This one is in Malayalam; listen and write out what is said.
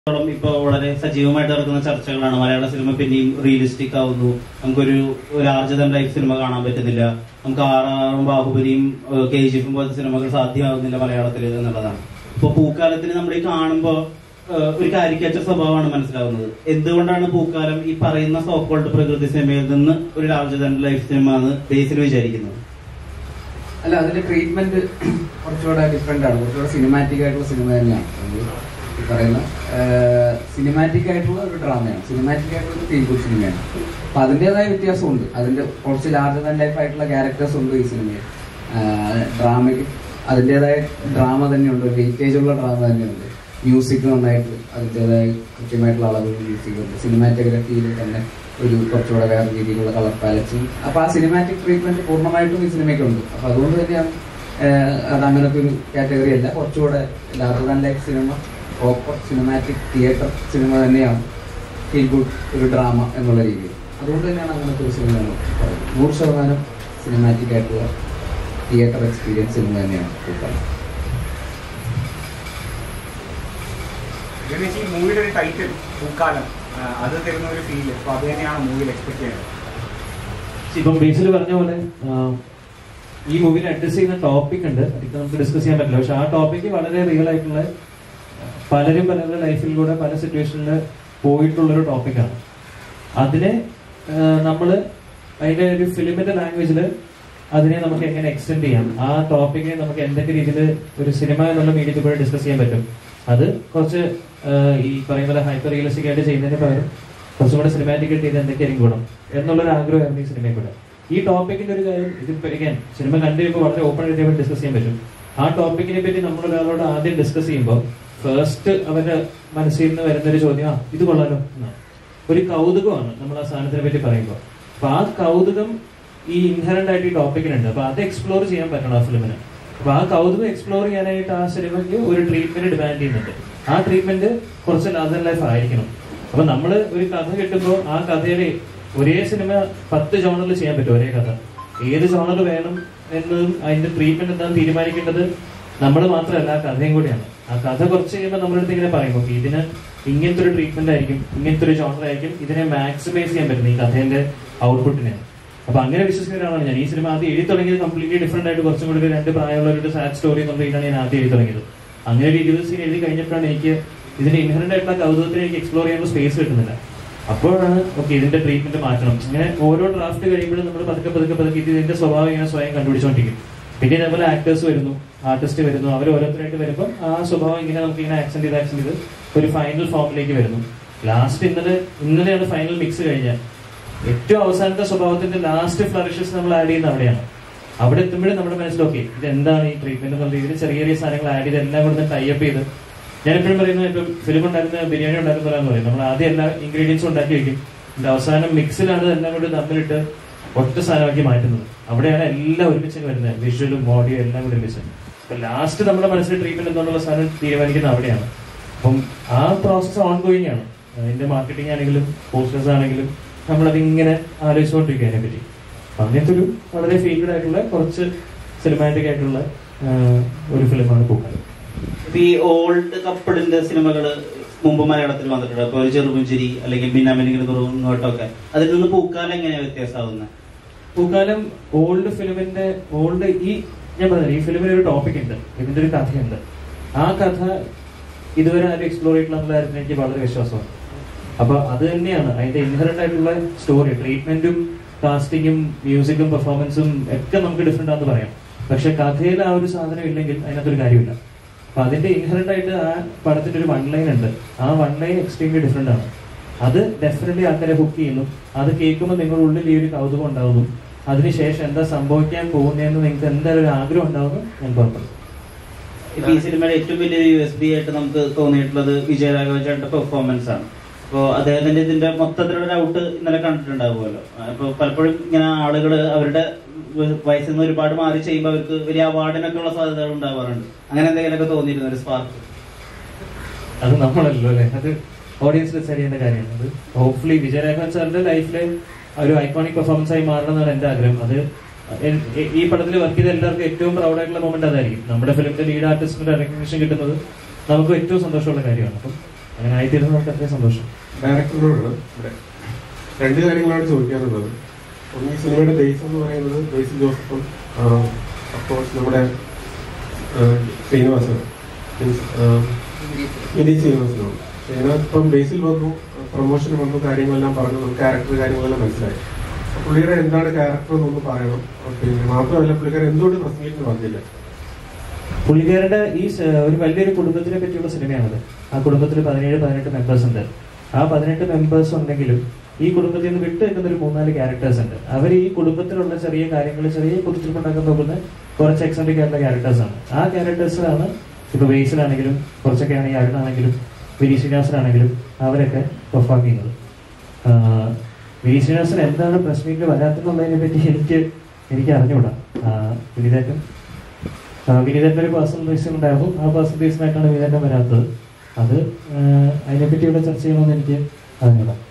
ത്തോളം ഇപ്പൊ വളരെ സജീവമായിട്ട് നടക്കുന്ന ചർച്ചകളാണ് മലയാള സിനിമ പിന്നെയും റിയലിസ്റ്റിക് ആവുന്നു നമുക്കൊരു ലാർജർ ദൻ ലൈഫ് സിനിമ കാണാൻ പറ്റുന്നില്ല നമുക്ക് ആറാറും ബാഹുബലിയും കെ ജി എഫും പോലത്തെ സിനിമകൾ സാധ്യമാകുന്നില്ല മലയാളത്തിൽ എന്നുള്ളതാണ് ഇപ്പൊ പൂക്കാലത്തിന് നമ്മൾ ഈ കാണുമ്പോൾ ഒരു കാരിക്കേച്ചർ സ്വഭാവമാണ് മനസ്സിലാവുന്നത് എന്തുകൊണ്ടാണ് പൂക്കാലം ഈ പറയുന്ന സോക്കോൾഡ് പ്രകൃതി സിനിമയിൽ നിന്ന് ഒരു ലാർജർ ദൻ ലൈഫ് സിനിമ എന്ന് ബേസിൽ വിചാരിക്കുന്നത് അല്ല അതിന്റെ ട്രീറ്റ്മെന്റ് കുറച്ചുകൂടെ ഡിഫറെന്റ് ആണ് കുറച്ചുകൂടെ സിനിമാറ്റിക് ആയിട്ടുള്ള സിനിമ തന്നെയാണ് അത് ഈ പറയുന്ന സിനിമാറ്റിക് ആയിട്ടുള്ള ഒരു ഡ്രാമയാണ് സിനിമാറ്റിക് ആയിട്ടുള്ള ഒരു ഫീൽ ഗുഡ് സിനിമയാണ് അപ്പൊ അതിൻ്റെതായ വ്യത്യാസമുണ്ട് അതിന്റെ കുറച്ച് ലാർജർ ദാൻ ലൈഫ് ആയിട്ടുള്ള ക്യാരക്ടേഴ്സ് ഉണ്ട് ഈ സിനിമയിൽ ഡ്രാമയ്ക്ക് അതിൻ്റെതായ ഡ്രാമ തന്നെയുണ്ട് വെയിറ്റേജ് ഉള്ള ഡ്രാമ തന്നെയുണ്ട് മ്യൂസിക് നന്നായിട്ട് അതിൻ്റെതായ കൃത്യമായിട്ടുള്ള അളവിൽ മ്യൂസിക് ഉണ്ട് സിനിമാറ്റോഗ്രഫിയിൽ തന്നെ ഒരു കുറച്ചുകൂടെ വേറെ രീതിയിലുള്ള കളർ പാലറ്റ്സും അപ്പൊ ആ സിനിമാറ്റിക് ട്രീറ്റ്മെന്റ് പൂർണ്ണമായിട്ടും ഈ സിനിമയ്ക്കുണ്ട് അപ്പൊ അതുകൊണ്ട് തന്നെയാണ് ഏഹ്, അത് അങ്ങനത്തെ ഒരു കാറ്റഗറി അല്ല കുറച്ചുകൂടെ larger than life cinema proper cinematic theatre cinema തന്നെയാണ് ഫീൽ ഗുഡ് ഒരു ഡ്രാമ എന്നുള്ള രീതിയിൽ അതുകൊണ്ട് തന്നെയാണ് അങ്ങനത്തെ ഒരു സിനിമ എന്ന് പറയുന്നത് നൂറ് ശതമാനം സിനിമാറ്റിക് ആയിട്ടുള്ള തിയേറ്റർ എക്സ്പീരിയൻസ് സിനിമ തന്നെയാണ് പൂക്കാലം രമേശ് ഈ മൂവിയുടെ ഒരു ടൈറ്റിൽ പൂക്കാലം ആ, അത് തരുന്ന ഒരു ഫീല് അപ്പൊ അത് തന്നെയാണ് മൂവിയിൽ എക്സ്പെക്ട് ചെയ്യുന്നത് ഇപ്പം ബേസിൽ പറഞ്ഞ പോലെ ആ, ഈ മൂവിയിൽ അഡ്രസ് ചെയ്യുന്ന ടോപ്പിക് ഉണ്ട് അതൊക്കെ നമുക്ക് ഡിസ്കസ് ചെയ്യാൻ പറ്റില്ല പക്ഷെ ആ ടോപ്പിക്ക് വളരെ റിയൽ ആയിട്ടുള്ള ആ, പലരും പലരുടെ ലൈഫിലൂടെ പല സിറ്റുവേഷനിൽ പോയിട്ടുള്ളൊരു ടോപ്പിക്കാണ് അതിനെ നമ്മൾ അതിന്റെ ഒരു ഫിലിമിന്റെ ലാംഗ്വേജിൽ അതിനെ നമുക്ക് എങ്ങനെ എക്സ്റ്റെൻഡ് ചെയ്യാം ആ ടോപ്പിക്കിനെ നമുക്ക് എന്തൊക്കെ രീതിയിൽ ഒരു സിനിമ എന്നുള്ള മീഡിയത്തിൽ കൂടെ ഡിസ്കസ് ചെയ്യാൻ പറ്റും അത് കുറച്ച് ആ, ഈ പറയുന്ന പോലെ ഹൈപ്പർ റിയലിസ്റ്റിക് ആയിട്ട് ചെയ്യുന്നതിന് പകരം കുറച്ചും കൂടെ സിനിമാറ്റിക് ആയിട്ട് ചെയ്ത് എന്തൊക്കെയായിരിക്കും ഗുണം എന്നുള്ളൊരു ആഗ്രഹമായിരുന്നു ഈ സിനിമയെ കൂടെ ഈ ടോപ്പിക്കിന്റെ ഒരു കാര്യം ഇത് again, സിനിമ കണ്ടു കഴിയുമ്പോൾ വളരെ ഓപ്പൺ ആയിട്ട് ഡിസ്കസ് ചെയ്യാൻ പറ്റും ആ ടോപ്പിക്കിനെ പറ്റി നമ്മൾ ഒരാളോട് ആദ്യം ഡിസ്കസ് ചെയ്യുമ്പോൾ ഫസ്റ്റ് അവന്റെ മനസ്സിൽ നിന്ന് വരുന്ന ഒരു ചോദ്യം ആ ഇത് കൊള്ളാലോ എന്നാണ് ഒരു കൗതുകമാണ് നമ്മൾ ആ സാധനത്തിനെ പറ്റി പറയുമ്പോൾ അപ്പൊ ആ കൗതുകം ഈ ഇൻഹറന്റ് ആയിട്ട് ഈ ടോപ്പിക്കിനുണ്ട് അപ്പൊ അത് എക്സ്പ്ലോർ ചെയ്യാൻ പറ്റണം ആ ഫിലിമിന് അപ്പൊ ആ കൗതുകം എക്സ്പ്ലോർ ചെയ്യാനായിട്ട് ആ സിനിമയ്ക്ക് ഒരു ട്രീറ്റ്മെന്റ് ഡിമാൻഡ് ചെയ്യുന്നുണ്ട് ആ ട്രീറ്റ്മെന്റ് കുറച്ച് ലാർജർ ലൈഫ് ആയിരിക്കണം അപ്പൊ നമ്മൾ ഒരു കഥ കിട്ടുമ്പോൾ ആ കഥയുടെ ഒരേ സിനിമ പത്ത് ജോണറിൽ ചെയ്യാൻ പറ്റും ഒരേ കഥ ഏത് ജോണർ വേണം എന്നതും അതിന്റെ ട്രീറ്റ്മെന്റ് എന്താണെന്ന് തീരുമാനിക്കേണ്ടത് നമ്മൾ മാത്രമല്ല ആ കഥയും കൂടിയാണ് ആ കഥ കുറച്ച് കഴിയുമ്പോൾ നമ്മളടുത്ത് ഇങ്ങനെ പറയും ഓക്കെ ഇതിന് ഇങ്ങനത്തെ ഒരു ട്രീറ്റ്മെന്റ് ആയിരിക്കും ഇങ്ങനത്തെ ഒരു ജോണർ ആയിരിക്കും ഇതിനെ മാക്സിമൈസ് ചെയ്യാൻ പറ്റും ഈ കഥേന്റെ ഔട്ട്പുട്ടിനെ അപ്പൊ അങ്ങനെ വിശ്വസിക്കുന്ന ഒരാളാണ് ഞാൻ ഈ സിനിമ ആദ്യം എഴുതി തുടങ്ങിയത് കംപ്ലീറ്റ്ലി ഡിഫറെന്റ് ആയിട്ട് കുറച്ചും കൂടി ഒരു രണ്ട് പ്രായമുള്ള ഒരു സാഡ് സ്റ്റോറി എന്നുള്ള രീതിയിലാണ് ഞാൻ ആദ്യം എഴുതി തുടങ്ങിയത് അങ്ങനെ ഒരു ഇരുപത് സീൻ എഴുതി കഴിഞ്ഞപ്പോഴാണ് എനിക്ക് ഇതിന്റെ ഇൻഹറന്റ് ആയിട്ടുള്ള കൗതുകത്തിന് എനിക്ക് എക്സ്പ്ലോർ ചെയ്യാനുള്ള സ്പേസ് കിട്ടുന്നില്ല അപ്പോഴാണ് ഓക്കെ ഇതിന്റെ ട്രീറ്റ്മെന്റ് മാറ്റണം ഇങ്ങനെ ഓരോ ഡ്രാഫ്റ്റ് കഴിയുമ്പോഴും നമ്മൾ പതുക്കെ പതുക്കെ പതുക്കെ ഇത് ഇതിന്റെ സ്വഭാവം ഇങ്ങനെ സ്വയം കണ്ടുപിടിച്ചുകൊണ്ടിരിക്കും പിന്നെ ഇതേപോലെ ആക്ടേഴ്സ് വരുന്നു ആർട്ടിസ്റ്റ് വരുന്നു അവർ ഓരോരുത്തരായിട്ട് വരുമ്പോൾ ആ സ്വഭാവം ഇങ്ങനെ നമുക്ക് ഇങ്ങനെ ആക്സെന്റ് ചെയ്ത് ആക്സെന്റ് ചെയ്ത് ഒരു ഫൈനൽ ഫോമിലേക്ക് വരുന്നു ലാസ്റ്റ് ഇന്നലെ ഇന്നലെയാണ് ഫൈനൽ മിക്സ് കഴിഞ്ഞാൽ ഏറ്റവും അവസാനത്തെ സ്വഭാവത്തിന്റെ ലാസ്റ്റ് ഫ്ലറിഷസ് നമ്മൾ ആഡ് ചെയ്യുന്ന അവിടെയാണ് അവിടെ എത്തുമ്പോഴും നമ്മുടെ മനസ്സിൽ ഓക്കെ ഇത് എന്താണ് ഈ ട്രീറ്റ്മെന്റ് എന്നുള്ള രീതിയിൽ ചെറിയ ചെറിയ സാധനങ്ങൾ ആഡ് ചെയ്ത് എല്ലാം കൂടെ ടൈപ്പ് ചെയ്ത് ഞാൻ എപ്പോഴും പറയുന്നത് ഇപ്പം ഫിലിം ഉണ്ടാക്കുന്ന ബിരിയാണി ഉണ്ടാക്കുന്നവരാന്ന് പറയും നമ്മൾ ആദ്യം എല്ലാ ഇൻഗ്രീഡിയൻസും ഉണ്ടാക്കി വെക്കും ഇതിന്റെ അവസാനം മിക്സിലാണ് എല്ലാം കൂടി തമ്മിലിട്ട് ഒറ്റ സാധനമാക്കി മാറ്റുന്നത് അവിടെയാണ് എല്ലാം ഒരുമിച്ച് വരുന്നത് വിഷ്വലും ഓഡിയോ എല്ലാം കൂടി ഒരുമിച്ച് അപ്പൊ ലാസ്റ്റ് നമ്മുടെ മനസ്സിൽ ട്രീറ്റ്മെന്റ് എന്നുള്ള സാധനം തീരുമാനിക്കുന്നത് അവിടെയാണ് അപ്പം ആ പ്രോസസ്സ് ഓൺ ഗോയിങ് ആണ് അതിന്റെ മാർക്കറ്റിംഗ് ആണെങ്കിലും പോസ്റ്റേഴ്സ് ആണെങ്കിലും നമ്മളതിങ്ങനെ ആലോചിച്ചുകൊണ്ടിരിക്കുക അതിനെ പറ്റി അപ്പൊ അങ്ങനത്തെ ഒരു വളരെ ഫീൽഡ് ആയിട്ടുള്ള കുറച്ച് സിനിമാറ്റിക് ആയിട്ടുള്ള ആ, ഒരു ഫിലിമാണ് പൂക്കാലം ഇപ്പൊ ഈ ഓൾഡ് കപ്പിളിന്റെ സിനിമകള് മുമ്പ് മലയാളത്തിൽ വന്നിട്ടുണ്ട് അപ്പൊ ഒരു ചെറുപുഞ്ചിരി അല്ലെങ്കിൽ ഭിന്നാമിനിങ്ങനെ തുറന്നോട്ടൊക്കെ അതിൽ നിന്ന് പൂക്കാലം എങ്ങനെയാ വ്യത്യാസമാവുന്നത് പൂക്കാലം ഓൾഡ് ഫിലിമിന്റെ ഓൾഡ് ഈ ഞാൻ പറഞ്ഞില്ല ഈ ഫിലിമിന് ഒരു ടോപ്പിക് ഉണ്ട് ഇതിന്റെ ഒരു കഥയുണ്ട് ആ കഥ ഇതുവരെ ആരും എക്സ്പ്ലോർ ചെയ്തിട്ടുള്ള കാര്യത്തിൽ എനിക്ക് വളരെ വിശ്വാസമാണ് അപ്പൊ അത് തന്നെയാണ് അതിന്റെ ഇൻഹറന്റ് ആയിട്ടുള്ള സ്റ്റോറി ട്രീറ്റ്മെന്റും കാസ്റ്റിങ്ങും മ്യൂസിക്കും പെർഫോമൻസും ഒക്കെ നമുക്ക് ഡിഫറെന്റ് ആണെന്ന് പറയാം പക്ഷെ കഥയിൽ ആ ഒരു സാധനം ഇല്ലെങ്കിൽ അതിനകത്തൊരു കാര്യമില്ല അപ്പൊ അതിന്റെ ഇൻഹറന്റ് ആയിട്ട് ആ പടത്തിന്റെ ഒരു വൺ ലൈൻ ഉണ്ട് ആ വൺ ലൈൻ എക്സ്ട്രീംലി ഡിഫറെന്റ് ആണ് അത് ഡെഫിനറ്റ്ലി ആൾക്കാരെ ബുക്ക് ചെയ്യുന്നു അത് കേൾക്കുമ്പോൾ നിങ്ങളുടെ ഉള്ളിൽ ഈ ഒരു കൗതുകം ഉണ്ടാവുന്നു അതിനുശേഷം എന്താ സംഭവിക്കാൻ പോകുന്നതെന്ന് നിങ്ങൾക്ക് എന്തായാലും ഒരു ആഗ്രഹം ഉണ്ടാവുന്നു ഞാൻ പുറപ്പെടും ഇപ്പൊ ഈ സിനിമയുടെ ഏറ്റവും വലിയ യു എസ് ബി ആയിട്ട് നമുക്ക് തോന്നിയിട്ടുള്ളത് വിജയരാഘവചേട്ടന്റെ പെർഫോമൻസ് ആണ് അപ്പോൾ അദ്ദേഹത്തിന്റെ ഇതിന്റെ മൊത്തത്തിലുള്ള ഒരു ഔട്ട് ഇന്നലെ കണ്ടിട്ടുണ്ടാവുമല്ലോ അപ്പൊ പലപ്പോഴും ഇങ്ങനെ ആളുകൾ അവരുടെ വയസ്സിൽ നിന്ന് ഒരുപാട് മാറി ചെയ്യുമ്പോൾ അവർക്ക് വലിയ അവാർഡിനൊക്കെ ഉള്ള സാധ്യതകൾ ഉണ്ടാവാറുണ്ട് അങ്ങനെ എന്തെങ്കിലുമൊക്കെ തോന്നിയിരുന്നു ഒരു സ്പാർക്ക് അത് നമ്മളല്ലോ അല്ലെ അത് ഓഡിയൻസ് ഡിസൈഡ് ചെയ്യേണ്ട കാര്യമാണ് അത് ഹോപ്പ്ഫുള്ളി വിജയരാഘവൻ സാറിന്റെ ലൈഫിലെ ഒരു ഐക്കോണിക് പെർഫോമൻസ് ആയി മാറണം എന്നാണ് എന്റെ ആഗ്രഹം അത് എൻ- ഈ പടത്തിൽ വർക്ക് ചെയ്ത എല്ലാവർക്കും ഏറ്റവും പ്രൗഡ് ആയിട്ടുള്ള മൊമെന്റ് അതായിരിക്കും നമ്മുടെ ഫിലിമിന്റെ ലീഡ് ആർട്ടിസ്റ്റിന്റെ റെക്കഗ്നേഷൻ കിട്ടുന്നത് നമുക്ക് ഏറ്റവും സന്തോഷമുള്ള കാര്യമാണ് അപ്പം അങ്ങനെ ആയിത്തീരുന്നത് നമുക്ക് അത്രയും സന്തോഷം ഡയറക്ടറിനോടാണ് ഇവിടെ രണ്ട് കാര്യങ്ങളാണ് ചോദിക്കാനുള്ളത് ഒന്ന് ഈ സിനിമയുടെ ബേസ് എന്ന് പറയുന്നത് ബേസിൽ ജോസഫും അഫ്കോഴ്സ് നമ്മുടെ ആ, ശ്രീനിവാസനും മീൻസ് വിനീത് ശ്രീനിവാസനും പക്ഷേ ഇതിനകത്തിപ്പം ബേസിൽ വന്നു പ്രൊമോഷൻ വന്നു കാര്യങ്ങളെല്ലാം പറഞ്ഞു നമുക്ക് ക്യാരക്ടർ കാര്യങ്ങളെല്ലാം മനസ്സിലായി അപ്പൊ പുള്ളിയുടെ എന്താണ് ക്യാരക്ടർ എന്നൊന്ന് പറയണം പിന്നെ മാത്രമല്ല പുള്ളിക്കാരൻ എന്തുകൊണ്ട് പ്രസ് മീറ്റിന് വന്നില്ല പുള്ളിക്കാരുടെ ഈ സ- ഒരു വലിയൊരു കുടുംബത്തിനെ പറ്റിയുള്ള സിനിമയാണത് ആ കുടുംബത്തിൽ പതിനേഴ് പതിനെട്ട് മെമ്പേഴ്സ് ഉണ്ട് ആ പതിനെട്ട് മെമ്പേഴ്സ് ഉണ്ടെങ്കിലും ഈ കുടുംബത്തിൽ നിന്ന് വിട്ടു നിൽക്കുന്ന ഒരു മൂന്നാല് ക്യാരക്ടേഴ്സ് ഉണ്ട് അവർ ഈ കുടുംബത്തിലുള്ള ചെറിയ കാര്യങ്ങൾ ചെറിയ കുറിച്ചിട്ടുണ്ടാക്കാൻ നോക്കുന്ന കുറച്ച് എക്സെൻട്രിക് ആയിട്ടുള്ള ക്യാരക്ടേഴ്സ് ആണ് ആ ക്യാരക്ടേഴ്സിലാണ് ഇപ്പൊ ബേസിലാണെങ്കിലും കുറച്ചൊക്കെ ആണെങ്കിൽ അരുണാണെങ്കിലും വിനി ശ്രീനിവാസനാണെങ്കിലും അവരൊക്കെ പെർഫോം ചെയ്യുന്നത് ആഹ് വിനി ശ്രീനിവാസൻ എന്താണ് പ്രസ് മീറ്റിൽ വരാത്തെന്നുള്ളതിനെ പറ്റി എനിക്ക് എനിക്ക് അറിഞ്ഞുകൂടാ ആഹ് വിനീതേട്ടൻ വിനീതന്റെ ഒരു പേഴ്സണൽ റീസൺ ഉണ്ടായിരുന്നു ആ പേഴ്സണൽ റീസൺ ആയിട്ടാണ് വിനീതന്റെ വരാത്തത് അത് ആഹ് അതിനെപ്പറ്റിയുള്ള ചർച്ച ചെയ്യണമെന്ന് എനിക്ക് അറിഞ്ഞൂടാ